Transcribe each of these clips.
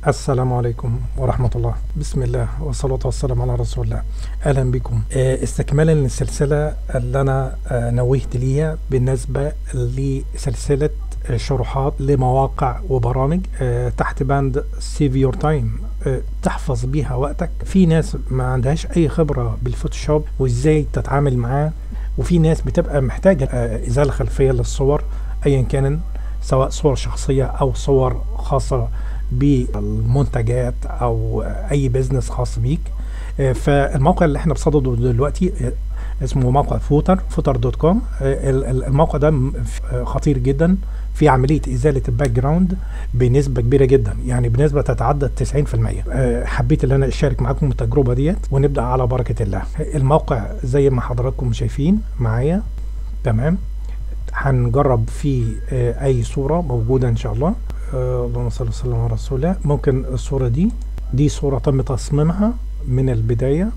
السلام عليكم ورحمة الله بسم الله والصلاة والسلام على رسول الله أهلا بكم آه، استكمالا للسلسلة اللي أنا آه، نوهت ليها بالنسبة لسلسلة آه، شروحات لمواقع وبرامج آه، تحت بند سيف يور تايم تحفظ بيها وقتك في ناس ما عندهاش أي خبرة بالفوتوشوب وإزاي تتعامل معاه وفي ناس بتبقى محتاجة آه، إزالة خلفية للصور أيا كان سواء صور شخصية أو صور خاصة بالمنتجات او اي بزنس خاص بيك آه، فالموقع اللي احنا بصدده دلوقتي آه، اسمه موقع فوتر فوتر دوت كوم الموقع ده م- ف- آه، خطير جدا في عمليه ازاله الباك جراوند بنسبه كبيره جدا يعني بنسبه تتعدى 90% آه، حبيت ان انا اشارك معاكم التجربه ديت ونبدا على بركه الله الموقع زي ما حضراتكم شايفين معايا تمام هنجرب فيه آه، اي صوره موجوده ان شاء الله آه، اللهم صل وسلم على رسول الله ممكن الصوره دي دي صوره تم تصميمها من البدايه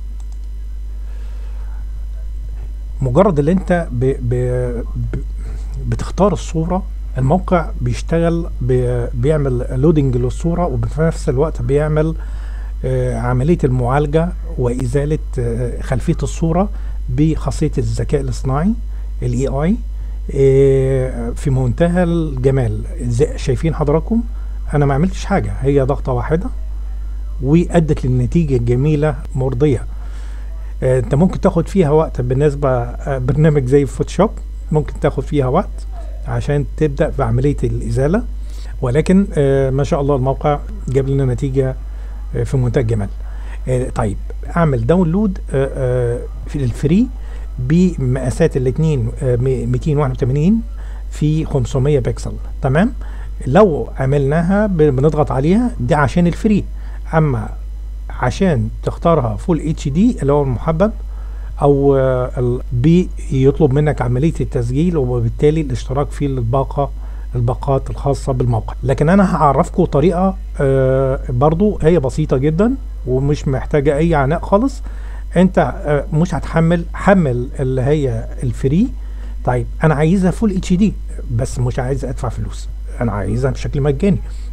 مجرد اللي انت ب ب ب بتختار الصوره الموقع بيشتغل بي بيعمل لودنج للصوره وفي نفس الوقت بيعمل آه، عمليه المعالجه وازاله آه، خلفيه الصوره بخاصيه الذكاء الاصطناعي الاي اي في منتهى الجمال زي- شايفين حضراتكم انا ما عملتش حاجه هي ضغطه واحده وادت للنتيجه الجميله مرضيه آه، انت ممكن تاخد فيها وقت بالنسبه آه، برنامج زي فوتوشوب ممكن تاخد فيها وقت عشان تبدا في عمليه الازاله ولكن آه، ما شاء الله الموقع جاب لنا نتيجه آه، في منتهى الجمال آه، طيب اعمل داونلود آه، آه، في الفري بمقاسات الاثنين 281 في 500 بكسل تمام لو عملناها ب- بنضغط عليها دي عشان الفري اما عشان تختارها فول اتش دي اللي هو المحبب او آه، ال- بيطلب منك عمليه التسجيل وبالتالي الاشتراك في الباقه الباقات الخاصه بالموقع لكن انا هعرفكم طريقه آه، برضو هي بسيطه جدا ومش محتاجه اي عناء خالص انت آه، مش هتحمل حمل اللي هي الفري طيب انا عايزها فول اتش دي بس مش عايز ادفع فلوس انا عايزها بشكل مجاني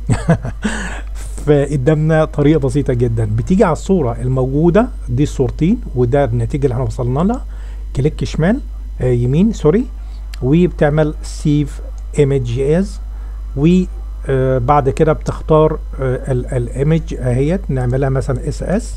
فقدامنا طريقه بسيطه جدا بتيجي على الصوره الموجوده دي الصورتين وده النتيجه اللي احنا وصلنا لها كليك شمال آه يمين سوري وبتعمل سيف ايمج از وبعد كده بتختار الايمج اهيت نعملها مثلا اس اس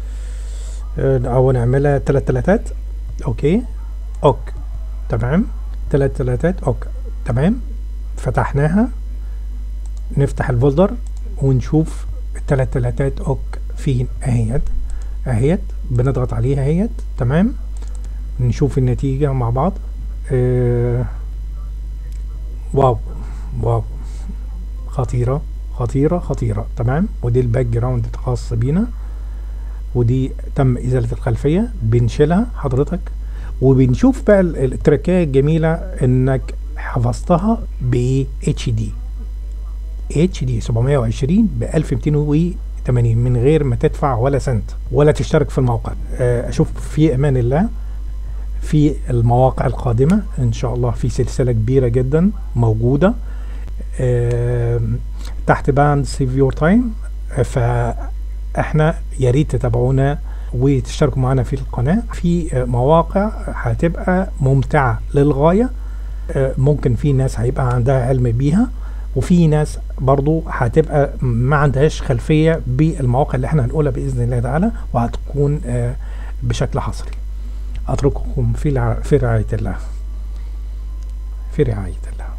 او نعملها تلات تلاتات اوكي اوك تمام تلات تلاتات اوك تمام فتحناها نفتح الفولدر ونشوف التلات تلاتات اوك فين اهيت اهيت بنضغط عليها اهيت تمام نشوف النتيجة مع بعض آه واو واو خطيرة خطيرة خطيرة تمام ودي الباك جراوند الخاص بينا ودي تم ازالة الخلفية بنشيلها حضرتك وبنشوف بقى ال- التركية الجميلة انك حفظتها ب اتش دي اتش دي 720 ب 1280 من غير ما تدفع ولا سنت ولا تشترك في الموقع آه، اشوف في امان الله في المواقع القادمة ان شاء الله في سلسلة كبيرة جدا موجودة آم، تحت باند سيف يور تايم فاحنا يا ريت تتابعونا وتشتركوا معنا في القناة في آه، مواقع هتبقى ممتعة للغاية آه، ممكن في ناس هيبقى عندها علم بيها وفي ناس برضو هتبقى ما عندهاش خلفية بالمواقع اللي احنا هنقولها بإذن الله تعالى وهتكون آه، بشكل حصري أترككم في الع- في رعاية الله في رعاية الله